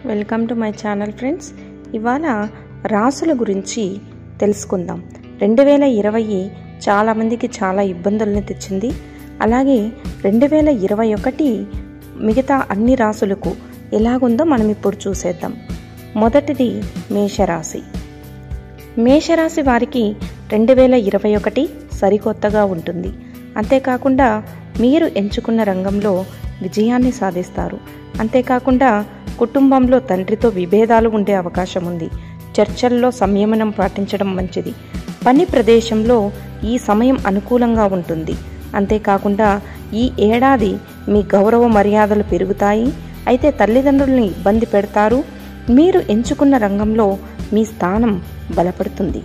welcome to my channel friends ఇవాళ రాసుల గురించి తెలుసుకుందాం రెండు వేల ఇరవై చాలామందికి చాలా ఇబ్బందులను తెచ్చింది అలాగే రెండు వేల ఇరవై ఒకటి మిగతా అన్ని రాసులకు ఎలాగుందో మనం ఇప్పుడు చూసేద్దాం మొదటిది మేషరాశి మేషరాశి వారికి రెండు వేల ఇరవై ఒకటి సరికొత్తగా ఉంటుంది అంతేకాకుండా మీరు ఎంచుకున్న రంగంలో విజయాన్ని సాధిస్తారు అంతేకాకుండా కుటుంబంలో తండ్రితో విభేదాలు ఉండే అవకాశం ఉంది చర్చల్లో సంయమనం పాటించడం మంచిది పని ప్రదేశంలో ఈ సమయం అనుకూలంగా ఉంటుంది అంతేకాకుండా ఈ ఏడాది మీ గౌరవ మర్యాదలు పెరుగుతాయి అయితే తల్లిదండ్రుల్ని ఇబ్బంది పెడతారు మీరు ఎంచుకున్న రంగంలో మీ స్థానం బలపడుతుంది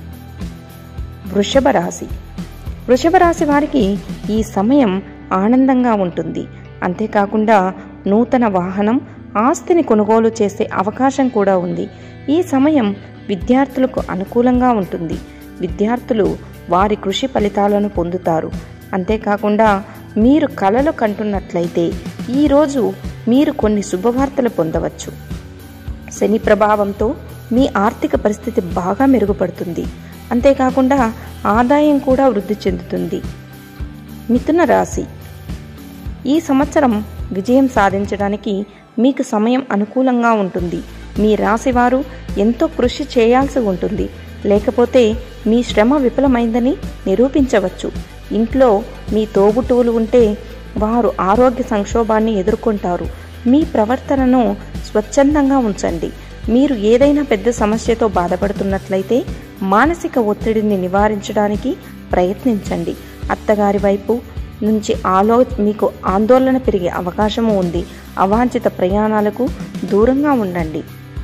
వృషభ రాశి వృషభ రాశి వారికి ఈ సమయం ఆనందంగా ఉంటుంది అంతేకాకుండా నూతన వాహనం ఆస్తిని కొనుగోలు చేసే అవకాశం కూడా ఉంది ఈ సమయం విద్యార్థులకు అనుకూలంగా ఉంటుంది విద్యార్థులు వారి కృషి ఫలితాలను పొందుతారు అంతేకాకుండా మీరు కలలు కంటున్నట్లయితే ఈరోజు మీరు కొన్ని శుభవార్తలు పొందవచ్చు శని ప్రభావంతో మీ ఆర్థిక పరిస్థితి బాగా మెరుగుపడుతుంది అంతేకాకుండా ఆదాయం కూడా వృద్ధి చెందుతుంది మిథున రాశి ఈ సంవత్సరం విజయం సాధించడానికి మీకు సమయం అనుకూలంగా ఉంటుంది మీ రాశివారు ఎంతో కృషి చేయాల్సి ఉంటుంది లేకపోతే మీ శ్రమ విఫలమైందని నిరూపించవచ్చు ఇంట్లో మీ తోబుట్టువులు ఉంటే వారు ఆరోగ్య సంక్షోభాన్ని ఎదుర్కొంటారు మీ ప్రవర్తనను స్వచ్ఛందంగా ఉంచండి మీరు ఏదైనా పెద్ద సమస్యతో బాధపడుతున్నట్లయితే మానసిక ఒత్తిడిని నివారించడానికి ప్రయత్నించండి అత్తగారి వైపు నుంచి ఆలో మీకు ఆందోళన పెరిగే అవకాశము ఉంది అవాంఛిత ప్రయాణాలకు దూరంగా ఉండండి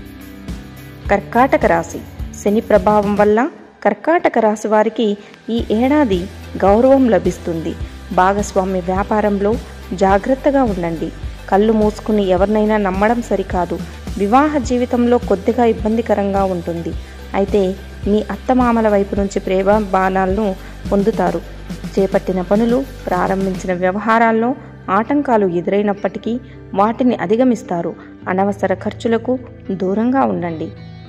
కర్కాటక రాశి శని ప్రభావం వల్ల కర్కాటక రాశి వారికి ఈ ఏడాది గౌరవం లభిస్తుంది భాగస్వామ్య వ్యాపారంలో జాగ్రత్తగా ఉండండి కళ్ళు మూసుకుని ఎవరినైనా నమ్మడం సరికాదు వివాహ జీవితంలో కొద్దిగా ఇబ్బందికరంగా ఉంటుంది అయితే మీ అత్తమామల వైపు నుంచి ప్రేమ బాణాలను పొందుతారు చేపట్టిన పనులు ప్రారంభించిన వ్యవహారాల్లో ఆటంకాలు ఎదురైనప్పటికీ వాటిని అధిగమిస్తారు అనవసర ఖర్చులకు దూరంగా ఉండండి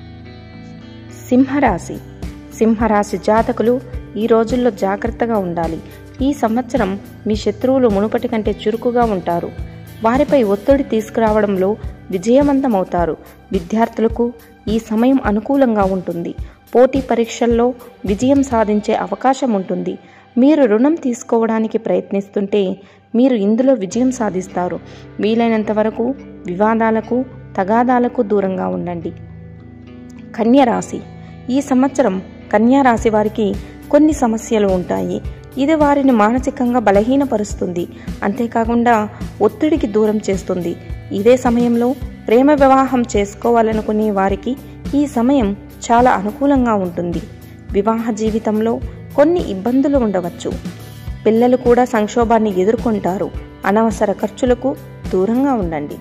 సింహరాశి సింహరాశి జాతకులు ఈ రోజుల్లో జాగ్రత్తగా ఉండాలి ఈ సంవత్సరం మీ శత్రువులు మునుపటి కంటే చురుకుగా ఉంటారు వారిపై ఒత్తిడి తీసుకురావడంలో విజయవంతమవుతారు విద్యార్థులకు ఈ సమయం అనుకూలంగా ఉంటుంది పోటీ పరీక్షల్లో విజయం సాధించే అవకాశం ఉంటుంది మీరు రుణం తీసుకోవడానికి ప్రయత్నిస్తుంటే మీరు ఇందులో విజయం సాధిస్తారు వీలైనంత వరకు వివాదాలకు తగాదాలకు దూరంగా ఉండండి కన్యరాశి ఈ సంవత్సరం కన్యారాశి వారికి కొన్ని సమస్యలు ఉంటాయి ఇది వారిని మానసికంగా బలహీనపరుస్తుంది అంతేకాకుండా ఒత్తిడికి దూరం చేస్తుంది ఇదే సమయంలో ప్రేమ వివాహం చేసుకోవాలనుకునే వారికి ఈ సమయం చాలా అనుకూలంగా ఉంటుంది వివాహ జీవితంలో కొన్ని ఇబ్బందులు ఉండవచ్చు పిల్లలు కూడా సంక్షోభాన్ని ఎదుర్కొంటారు అనవసర ఖర్చులకు దూరంగా ఉండండి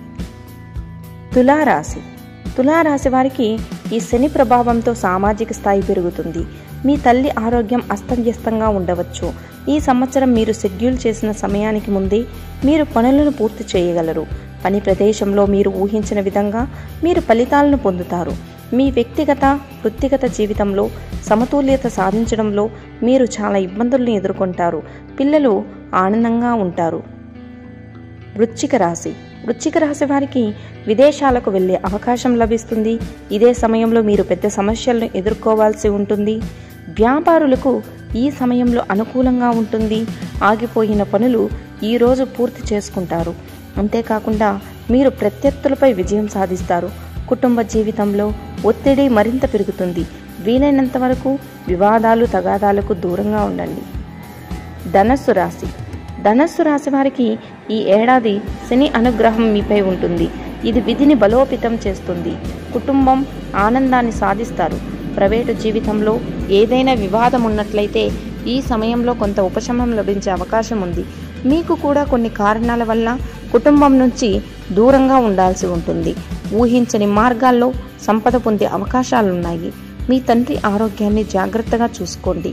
తులారాశి తులారాశి వారికి ఈ శని ప్రభావంతో సామాజిక స్థాయి పెరుగుతుంది మీ తల్లి ఆరోగ్యం అస్తవ్యస్తంగా ఉండవచ్చు ఈ సంవత్సరం మీరు షెడ్యూల్ చేసిన సమయానికి ముందే మీరు పనులను పూర్తి చేయగలరు పని ప్రదేశంలో మీరు ఊహించిన విధంగా మీరు ఫలితాలను పొందుతారు మీ వ్యక్తిగత వృత్తిగత జీవితంలో సమతుల్యత సాధించడంలో మీరు చాలా ఇబ్బందులను ఎదుర్కొంటారు పిల్లలు ఆనందంగా ఉంటారు వృశ్చిక రాశి వృశ్చిక రాశి వారికి విదేశాలకు వెళ్ళే అవకాశం లభిస్తుంది ఇదే సమయంలో మీరు పెద్ద సమస్యలను ఎదుర్కోవాల్సి ఉంటుంది వ్యాపారులకు ఈ సమయంలో అనుకూలంగా ఉంటుంది ఆగిపోయిన పనులు ఈరోజు పూర్తి చేసుకుంటారు అంతేకాకుండా మీరు ప్రత్యర్థులపై విజయం సాధిస్తారు కుటుంబ జీవితంలో ఒత్తిడి మరింత పెరుగుతుంది వీలైనంత వరకు వివాదాలు తగాదాలకు దూరంగా ఉండండి ధనస్సు రాశి ధనస్సు రాశి వారికి ఈ ఏడాది శని అనుగ్రహం మీపై ఉంటుంది ఇది విధిని బలోపేతం చేస్తుంది కుటుంబం ఆనందాన్ని సాధిస్తారు ప్రైవేటు జీవితంలో ఏదైనా వివాదం ఉన్నట్లయితే ఈ సమయంలో కొంత ఉపశమనం లభించే అవకాశం ఉంది మీకు కూడా కొన్ని కారణాల వల్ల కుటుంబం నుంచి దూరంగా ఉండాల్సి ఉంటుంది ఊహించని మార్గాల్లో సంపద పొందే అవకాశాలున్నాయి మీ తండ్రి ఆరోగ్యాన్ని జాగ్రత్తగా చూసుకోండి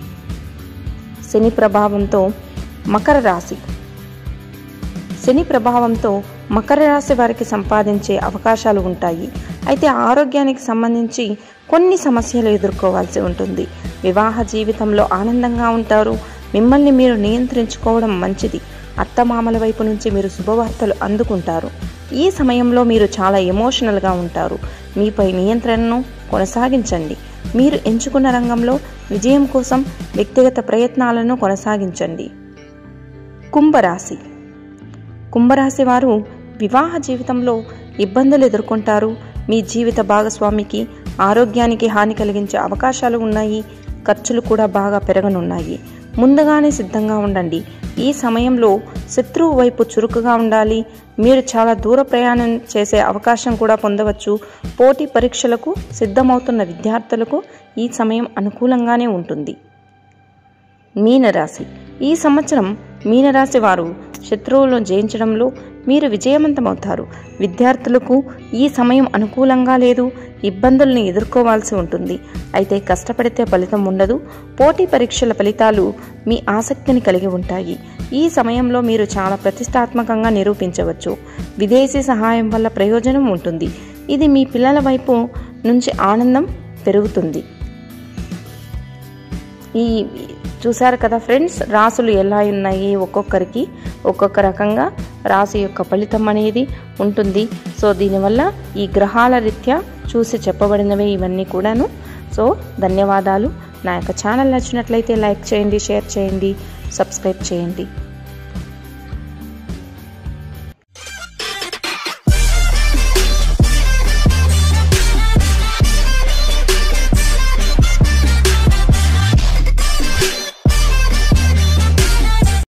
శని ప్రభావంతో మకర రాశి శని ప్రభావంతో మకర రాశి వారికి సంపాదించే అవకాశాలు ఉంటాయి అయితే ఆరోగ్యానికి సంబంధించి కొన్ని సమస్యలు ఎదుర్కోవాల్సి ఉంటుంది వివాహ జీవితంలో ఆనందంగా ఉంటారు మిమ్మల్ని మీరు నియంత్రించుకోవడం మంచిది అత్తమామల వైపు నుంచి మీరు శుభవార్తలు అందుకుంటారు ఈ సమయంలో మీరు చాలా ఎమోషనల్గా ఉంటారు మీపై నియంత్రణను కొనసాగించండి మీరు ఎంచుకున్న రంగంలో విజయం కోసం వ్యక్తిగత ప్రయత్నాలను కొనసాగించండి కుంభరాశి కుంభరాశి వారు వివాహ జీవితంలో ఇబ్బందులు ఎదుర్కొంటారు మీ జీవిత భాగస్వామికి ఆరోగ్యానికి హాని కలిగించే అవకాశాలు ఉన్నాయి ఖర్చులు కూడా బాగా పెరగనున్నాయి ముందుగానే సిద్ధంగా ఉండండి ఈ సమయంలో శత్రువు వైపు చురుకుగా ఉండాలి మీరు చాలా దూర ప్రయాణం చేసే అవకాశం కూడా పొందవచ్చు పోటీ పరీక్షలకు సిద్ధమవుతున్న విద్యార్థులకు ఈ సమయం అనుకూలంగానే ఉంటుంది మీనరాశి ఈ సంవత్సరం మీనరాశి వారు శత్రువులను జయించడంలో మీరు విజయవంతమవుతారు విద్యార్థులకు ఈ సమయం అనుకూలంగా లేదు ఇబ్బందుల్ని ఎదుర్కోవాల్సి ఉంటుంది అయితే కష్టపడితే ఫలితం ఉండదు పోటీ పరీక్షల ఫలితాలు మీ ఆసక్తిని కలిగి ఉంటాయి ఈ సమయంలో మీరు చాలా ప్రతిష్టాత్మకంగా నిరూపించవచ్చు విదేశీ సహాయం వల్ల ప్రయోజనం ఉంటుంది ఇది మీ పిల్లల వైపు నుంచి ఆనందం పెరుగుతుంది ఈ చూశారు కదా ఫ్రెండ్స్ రాసులు ఎలా ఉన్నాయి ఒక్కొక్కరికి ఒక్కొక్క రకంగా రాశి యొక్క ఫలితం అనేది ఉంటుంది సో దీనివల్ల ఈ గ్రహాల రీత్యా చూసి చెప్పబడినవే ఇవన్నీ కూడాను సో ధన్యవాదాలు నా యొక్క ఛానల్ నచ్చినట్లయితే లైక్ చేయండి షేర్ చేయండి సబ్స్క్రైబ్ చేయండి